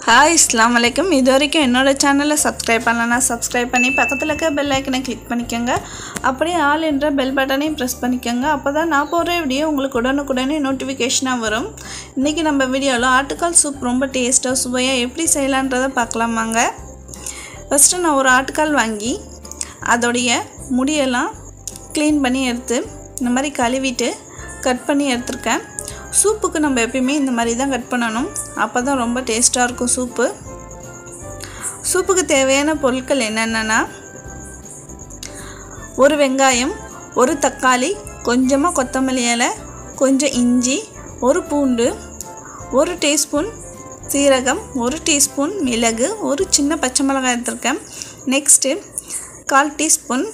hi இஸ்லாம் வலைக்கம் இது வரைக்கும் என்னோடய சேனலை சப்ஸ்கிரைப் பண்ணலன்னா சப்ஸ்கிரைப் பண்ணி பக்கத்தில் இருக்க பெல் ஐக்கனை கிளிக் பண்ணிக்கோங்க அப்படியே ஆல் என்ற பெல் பட்டனையும் ப்ரெஸ் பண்ணிக்கோங்க அப்போ தான் நான் போடுற வீடியோ உங்களுக்கு உடனுக்குடனே நோட்டிஃபிகேஷனாக வரும் இன்றைக்கி நம்ம வீடியோவில் ஆட்டுக்கால் சூப் ரொம்ப டேஸ்ட்டாக சுவையாக எப்படி செய்யலான்றதை பார்க்கலாமாங்க ஃபஸ்ட்டு நான் ஒரு ஆட்டுக்கால் வாங்கி அதோடைய முடியெல்லாம் க்ளீன் பண்ணி எடுத்து இந்த மாதிரி கழுவிட்டு கட் பண்ணி எடுத்திருக்கேன் சூப்புக்கு நம்ம எப்பயுமே இந்த மாதிரி தான் கட் பண்ணணும் அப்போ தான் ரொம்ப டேஸ்ட்டாக இருக்கும் சூப்பு சூப்புக்கு தேவையான பொருட்கள் என்னென்னா ஒரு வெங்காயம் ஒரு தக்காளி கொஞ்சமாக கொத்தமல்லி இலை கொஞ்சம் இஞ்சி ஒரு பூண்டு ஒரு டீஸ்பூன் சீரகம் ஒரு டீஸ்பூன் மிளகு ஒரு சின்ன பச்சை மிளகாய் எடுத்திருக்கேன் நெக்ஸ்ட்டு கால் டீஸ்பூன்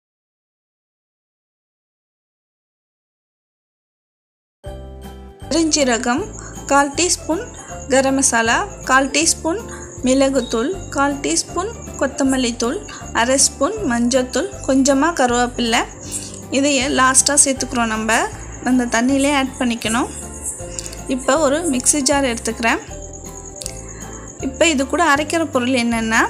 பெருஞ்சீரகம் கால் டீஸ்பூன் கரம் மசாலா கால் டீஸ்பூன் மிளகுத்தூள் கால் டீஸ்பூன் கொத்தமல்லி தூள் அரை ஸ்பூன் மஞ்சள்தூள் கொஞ்சமாக கருவேப்பில்லை இதையே லாஸ்ட்டாக சேர்த்துக்கிறோம் நம்ம அந்த தண்ணியிலே ஆட் பண்ணிக்கணும் இப்போ ஒரு மிக்ஸி ஜார் எடுத்துக்கிறேன் இப்போ இது கூட அரைக்கிற பொருள் என்னென்னா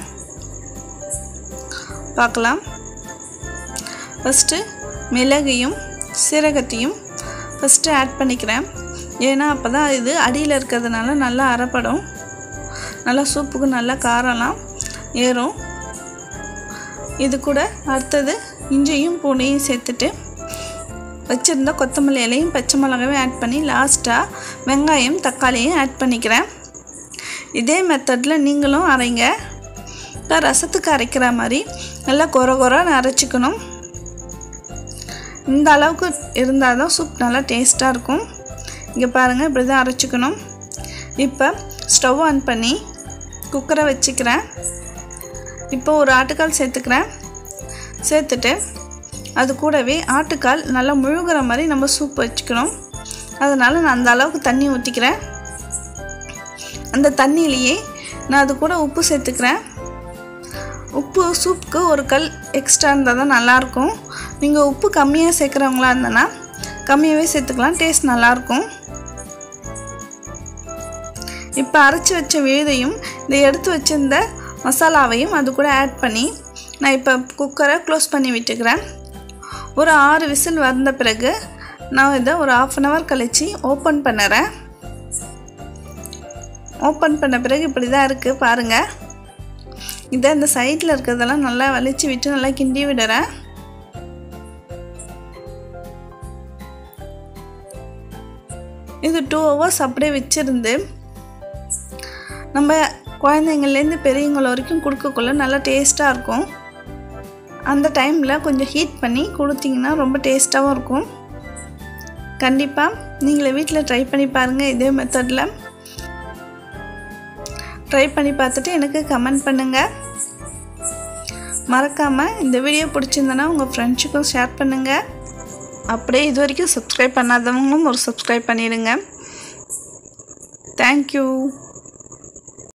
பார்க்கலாம் ஃபஸ்ட்டு மிளகையும் சீரகத்தையும் ஃபஸ்ட்டு ஆட் பண்ணிக்கிறேன் ஏன்னா அப்போ தான் இது அடியில் இருக்கிறதுனால நல்லா அரைப்படும் நல்லா சூப்புக்கு நல்லா காரம்லாம் ஏறும் இது கூட அடுத்தது இஞ்சியும் பூனையும் சேர்த்துட்டு வச்சுருந்த கொத்தமல்லி இலையும் பச்சை மிளகாயும் ஆட் பண்ணி லாஸ்ட்டாக வெங்காயம் தக்காளியும் ஆட் பண்ணிக்கிறேன் இதே மெத்தடில் நீங்களும் அரைங்க இப்போ ரசத்துக்கு அரைக்கிற மாதிரி நல்லா கொர கொரன்னு அரைச்சிக்கணும் இந்த அளவுக்கு இருந்தால் தான் சூப் நல்லா டேஸ்ட்டாக இருக்கும் இங்கே பாருங்கள் இப்படி தான் அரைச்சிக்கணும் இப்போ ஸ்டவ் ஆன் பண்ணி குக்கரை வச்சுக்கிறேன் இப்போ ஒரு ஆட்டுக்கால் சேர்த்துக்கிறேன் சேர்த்துட்டு அது கூடவே ஆட்டுக்கால் நல்லா முழுகிற மாதிரி நம்ம சூப் வச்சுக்கணும் அதனால் நான் அந்த அளவுக்கு தண்ணி ஊற்றிக்கிறேன் அந்த தண்ணியிலையே நான் அது கூட உப்பு சேர்த்துக்கிறேன் உப்பு சூப்புக்கு ஒரு கல் எக்ஸ்ட்ரா இருந்தால் தான் நல்லாயிருக்கும் நீங்கள் உப்பு கம்மியாக சேர்க்குறவங்களா இருந்தனா கம்மியாகவே சேர்த்துக்கலாம் டேஸ்ட் நல்லாயிருக்கும் இப்போ அரைச்சி வச்ச விழுதையும் இந்த எடுத்து வச்சிருந்த மசாலாவையும் அது கூட ஆட் பண்ணி நான் இப்போ குக்கரை க்ளோஸ் பண்ணி விட்டுக்கிறேன் ஒரு ஆறு விசில் வந்த பிறகு நான் இதை ஒரு ஆஃப் அன் ஹவர் கழித்து ஓப்பன் பண்ணுறேன் ஓப்பன் பண்ண பிறகு இப்படி தான் இருக்குது பாருங்கள் இதை இந்த சைடில் இருக்கிறதெல்லாம் நல்லா வலிச்சு விட்டு நல்லா கிண்டி விடுறேன் இது டூ ஹவர்ஸ் அப்படியே வச்சுருந்து நம்ம குழந்தைங்கள்லேருந்து பெரியவங்கள வரைக்கும் கொடுக்கக்குள்ள நல்லா டேஸ்ட்டாக இருக்கும் அந்த டைமில் கொஞ்சம் ஹீட் பண்ணி கொடுத்தீங்கன்னா ரொம்ப டேஸ்ட்டாகவும் இருக்கும் கண்டிப்பாக நீங்களே வீட்டில் ட்ரை பண்ணி பாருங்கள் இதே மெத்தடில் ட்ரை பண்ணி பார்த்துட்டு எனக்கு கமெண்ட் பண்ணுங்கள் மறக்காமல் இந்த வீடியோ பிடிச்சிருந்தனா உங்கள் ஃப்ரெண்ட்ஸுக்கும் ஷேர் பண்ணுங்கள் அப்படியே இது வரைக்கும் சப்ஸ்கிரைப் பண்ணாதவங்களும் ஒரு சப்ஸ்கிரைப் பண்ணிடுங்க தேங்க்யூ